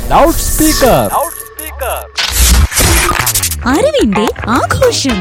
loud speaker അറിവിന്റെ ആഘോഷം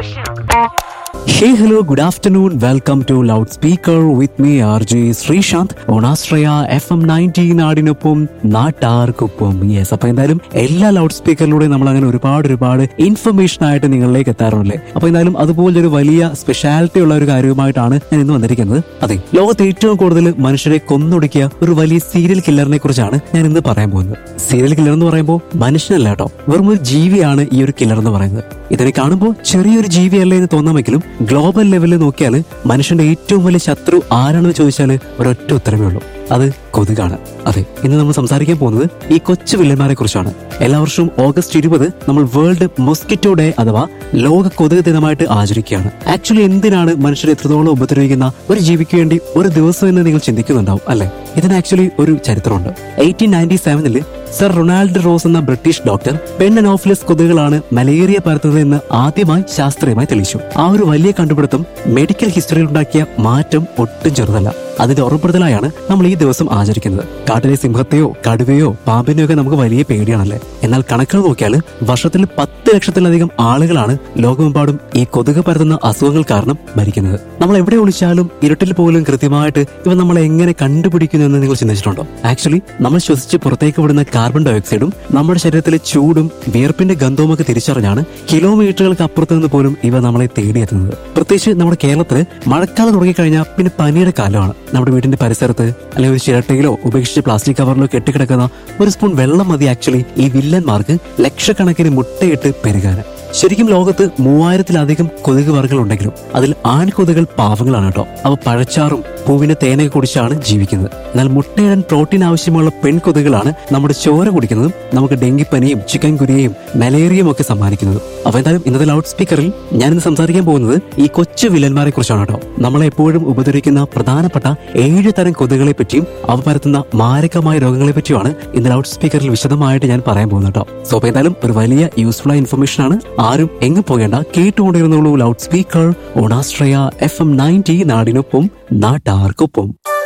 hey hello good afternoon welcome to loud speaker with me R J Sreesanth ഓണാശ്രയ F M nineteen നാടിനൊപ്പം നാട്ടാർക്കൊപ്പം yes അപ്പൊ എന്തായാലും എല്ലാ ലൗഡ് സ്പീക്കറിലൂടെ നമ്മൾ അങ്ങനെ ഒരുപാട് ഒരുപാട് ഇൻഫർമേഷൻ ആയിട്ട് നിങ്ങളിലേക്ക് എത്താറുണ്ടല്ലേ അപ്പൊ എന്തായാലും അതുപോലൊരു വലിയ സ്പെഷ്യാലിറ്റി ഉള്ള ഒരു കാര്യവുമായിട്ടാണ് ഞാൻ ഇന്ന് വന്നിരിക്കുന്നത് അതെ ലോകത്ത് ഏറ്റവും കൂടുതൽ മനുഷ്യരെ കൊന്നൊടുക്കിയ ഒരു വലിയ സീരിയൽ കില്ലറിനെ കുറിച്ചാണ് ഞാൻ ഇന്ന് പറയാൻ പോകുന്നത് സീരിയൽ കില്ലർ എന്ന് പറയുമ്പോൾ മനുഷ്യനല്ല കേട്ടോ വെറും ഒരു ജീവിയാണ് ഈ ഒരു കില്ലർ എന്ന് പറയുന്നത് ഇതിനെ കാണുമ്പോൾ ചെറിയൊരു ജീവിയല്ലേ എന്ന് തോന്നാമെങ്കിലും ഗ്ലോബൽ ലെവലിൽ നോക്കിയാൽ മനുഷ്യന്റെ ഏറ്റവും വലിയ ശത്രു ആരാണെന്ന് ചോദിച്ചാൽ ഒരൊറ്റ ഉത്തരമേ ഉള്ളൂ അത് കൊതുകാണ് അതെ ഇന്ന് നമ്മൾ സംസാരിക്കാൻ പോകുന്നത് ഈ കൊച്ചു വില്ലന്മാരെ കുറിച്ചാണ് എല്ലാ വർഷവും ഓഗസ്റ്റ് ഇരുപത് നമ്മൾ വേൾഡ് മൊസ്കിറ്റോ ഡേ അഥവാ ലോക കൊതുക് ദിനമായിട്ട് ആചരിക്കുകയാണ് ആക്ച്വലി എന്തിനാണ് മനുഷ്യരെ എത്രത്തോളം ഉപദ്രവിക്കുന്ന ഒരു ജീവിക്ക് വേണ്ടി ഒരു ദിവസം എന്ന് നിങ്ങൾ ചിന്തിക്കുന്നുണ്ടാവും അല്ലെ ഇതിന് ആക്ച്വലി ഒരു ചരിത്രമുണ്ട് എയ്റ്റീൻ നയൻറ്റി സെവനില് സർ റൊണാൾഡ് റോസ് എന്ന ബ്രിട്ടീഷ് ഡോക്ടർ പെണ്ണനോഫിലസ് കൊതുകുകളാണ് മലേറിയ പരത്തുന്നത് എന്ന് ആദ്യമായി ശാസ്ത്രീയമായി തെളിയിച്ചു ആ ഒരു വലിയ കണ്ടുപിടുത്തം മെഡിക്കൽ ഹിസ്റ്ററിയിൽ ഉണ്ടാക്കിയ മാറ്റം ഒട്ടും ചെറുതല്ല അതിന്റെ ഉറപ്പെടുത്തലായാണ് നമ്മൾ ഈ ദിവസം ആചരിക്കുന്നത് കാട്ടിലെ സിംഹത്തെയോ കടുവയോ പാമ്പിനെയോ ഒക്കെ നമുക്ക് വലിയ പേടിയാണല്ലേ എന്നാൽ കണക്കുകൾ നോക്കിയാൽ വർഷത്തിൽ പത്ത് ലക്ഷത്തിലധികം ആളുകളാണ് ലോകമെമ്പാടും ഈ കൊതുക് പരത്തുന്ന അസുഖങ്ങൾ കാരണം മരിക്കുന്നത് നമ്മൾ എവിടെ ഒളിച്ചാലും ഇരുട്ടിൽ പോലും കൃത്യമായിട്ട് ഇവ നമ്മളെ എങ്ങനെ കണ്ടുപിടിക്കുന്നു എന്ന് നിങ്ങൾ ചിന്തിച്ചിട്ടുണ്ടോ ആക്ച്വലി നമ്മൾ ശ്വസിച്ച് പുറത്തേക്ക് വിടുന്ന കാർബൺ ഡയോക്സൈഡും നമ്മുടെ ശരീരത്തിലെ ചൂടും വിയർപ്പിന്റെ ഗന്ധവുമൊക്കെ തിരിച്ചറിഞ്ഞാണ് കിലോമീറ്ററുകൾക്ക് അപ്പുറത്ത് നിന്ന് പോലും ഇവ നമ്മളെ തേടിയെത്തുന്നത് പ്രത്യേകിച്ച് നമ്മുടെ കേരളത്തില് മഴക്കാലം തുടങ്ങിക്കഴിഞ്ഞാൽ പിന്നെ പനിയുടെ കാലമാണ് നമ്മുടെ വീടിന്റെ പരിസരത്ത് അല്ലെങ്കിൽ ഒരു ചിരട്ടയിലോ ഉപേക്ഷിച്ച് പ്ലാസ്റ്റിക് കവറിലോ കെട്ടിക്കിടക്കുന്ന ഒരു സ്പൂൺ വെള്ളം മതി ആക്ച്വലി ഈ വില്ലന്മാർക്ക് ലക്ഷക്കണക്കിന് മുട്ടയിട്ട് പെരുകാൻ ശരിക്കും ലോകത്ത് മൂവായിരത്തിലധികം കൊതുക് വർഗ്ഗങ്ങൾ ഉണ്ടെങ്കിലും അതിൽ ആൺകൊതുകൾ പാവങ്ങളാണ് കേട്ടോ അവ പഴച്ചാറും പൂവിന്റെ തേനൊക്കെ കുടിച്ചാണ് ജീവിക്കുന്നത് എന്നാൽ മുട്ടയിടാൻ പ്രോട്ടീൻ ആവശ്യമുള്ള പെൺകൊതുകളാണ് നമ്മുടെ ചോര കുടിക്കുന്നതും നമുക്ക് ഡെങ്കിപ്പനിയും ചിക്കൻ കുനിയയും മലേറിയയും ഒക്കെ സമ്മാനിക്കുന്നതും അപ്പൊ എന്തായാലും ഇന്നത്തെ ലൗഡ് സ്പീക്കറിൽ ഞാനിന്ന് സംസാരിക്കാൻ പോകുന്നത് ഈ കൊച്ചു വില്ലന്മാരെ കുറിച്ചാണ് കേട്ടോ നമ്മളെ എപ്പോഴും ഉപദ്രവിക്കുന്ന പ്രധാനപ്പെട്ട ഏഴ് തരം കൊതുകുകളെ പറ്റിയും അവ പരത്തുന്ന മാരകമായ രോഗങ്ങളെ പറ്റിയുമാണ് ഇന്ന് ലൗഡ് സ്പീക്കറിൽ വിശദമായിട്ട് ഞാൻ പറയാൻ പോകുന്നത് കേട്ടോ സോ അപ്പൊ എന്തായാലും ഒരു വലിയ യൂസ്ഫുൾ ആയ ഇൻഫർമേഷൻ ആണ് ആരും എങ്ങും പോകേണ്ട കേട്ടുകൊണ്ടിരുന്നുള്ളൂ ലൗഡ് സ്പീക്കർ ഓണാസ്ട്രയ എഫ് എം നയൻറ്റി നാടിനൊപ്പം നാട്ടാർക്കൊപ്പം